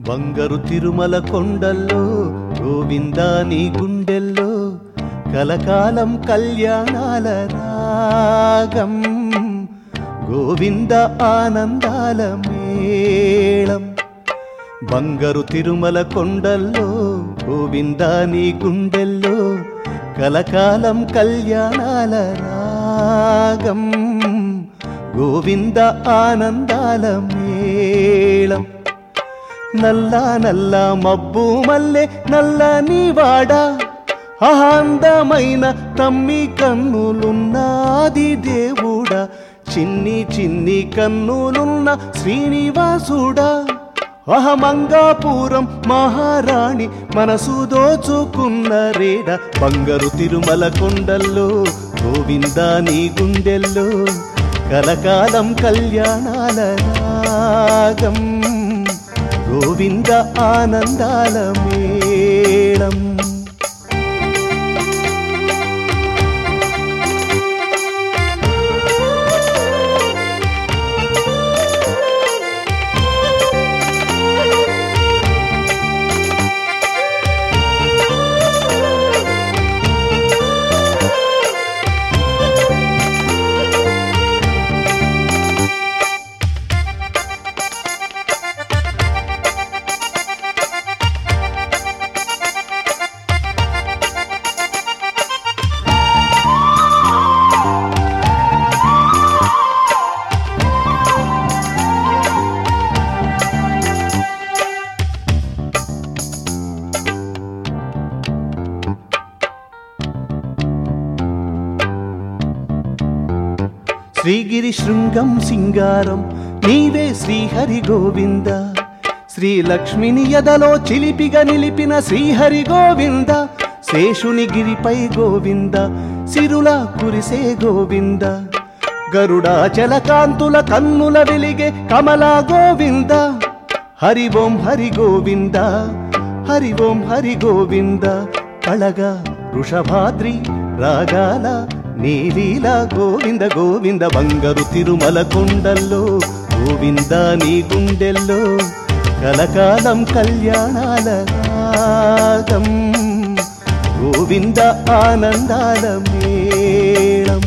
బంగారు తిరుమల కొండల్లో గోవిందా నీ గుండెల్లో కలకాలం కళ్యాణాల రాగం గోవింద ఆనందాల మేళం బంగారు తిరుమల కొండల్లో గోవిందా నీ గుండెల్లో కలకాలం కళ్యాణాల రాగం గోవింద ఆనందాల మేళం నల్ల నల్ల మబ్బు మల్లె నల్ల నీవాడ అందమైన తమ్మి కన్నులున్నాది దేవుడా చిన్ని చిన్ని కన్నులున్న శ్రీనివాసుడా అహమంగాపురం మహారాణి మనసు దోచుకున్న రేడ బంగారు తిరుమల కొండల్లో గోవిందా నీ గుండెల్లో కలకాలం కళ్యాణాల రాగం గోవింద ఆనందాల మేళం శ్రీగిరి శృంగం సింగారం నీవే శ్రీహరి గోవింద శ్రీలక్ష్మిని యదలో చిలిపిగా నిలిపిన శ్రీహరి గోవింద శేషుని గిరిపై గోవింద సిరుల కురిసే గోవింద గరుడాచల కాంతుల కన్నుల వెలిగే కమల గోవింద హరి ఓం హరి గోవింద హరి ఓం హరి గోవింద కళగా వృషభాద్రి రాగాల నీలీల గోవింద గోవింద బంగారు తిరుమల కొండల్లో గోవింద నీ గుండెల్లో కలకాలం కళ్యాణాల రాగం గోవింద ఆనందాల మేళం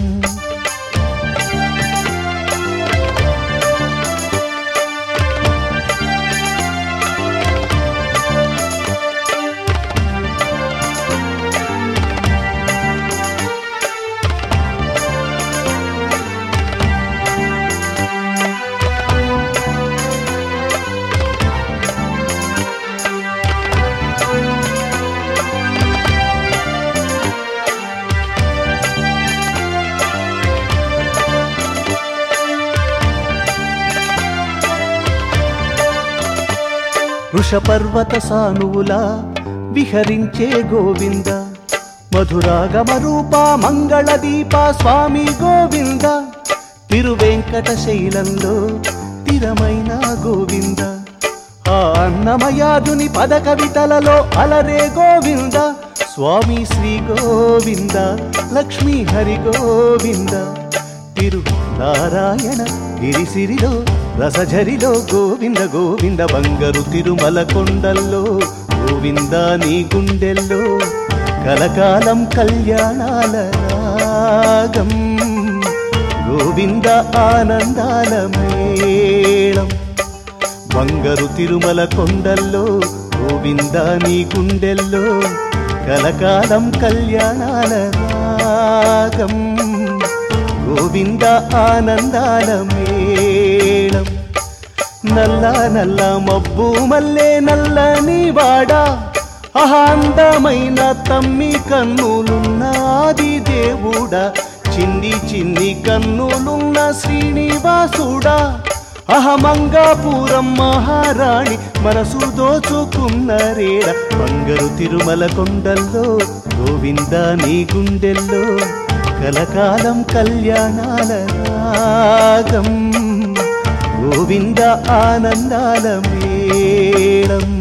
వృషపర్వత సానువులా విహరించే గోవింద మధురాగమ రూప మంగళ దీప స్వామి గోవింద తిరువెంకట శైలంలో తిరమైన గోవింద ఆ అన్నమయాదుని పద కవితలలో అలరే గోవింద స్వామి శ్రీ గోవింద లక్ష్మీ హరి గోవింద తిరు నారాయణ గిరిసిరిలో రసఝరిలో గోవింద గోవింద బంగారు తిరుమల కొండల్లో గోవింద నీ గుండెల్లో కలకాలం కళ్యాణాల రాగం గోవింద ఆనందాల మేళం బంగారు తిరుమల కొండల్లో గోవింద నీ గుండెల్లో కలకాలం కళ్యాణాల రాగం గోవింద ఆనందాల మేళం నల్ల నల్ల మబ్బు మల్లె నల్లని వాడా అహాందమైన తమ్మి కన్నులున్నాది దేవుడా చిన్ని చిన్ని కన్నులున్న శ్రీనివాసుడా అహమంగాపురం మహారాణి మనసు దోచుకున్న రేడ బంగారు తిరుమల కొండల్లో గోవింద నీ గుండెల్లో కలకాలం కళ్యాణాల రాగం గోవింద ఆనందాల మేళం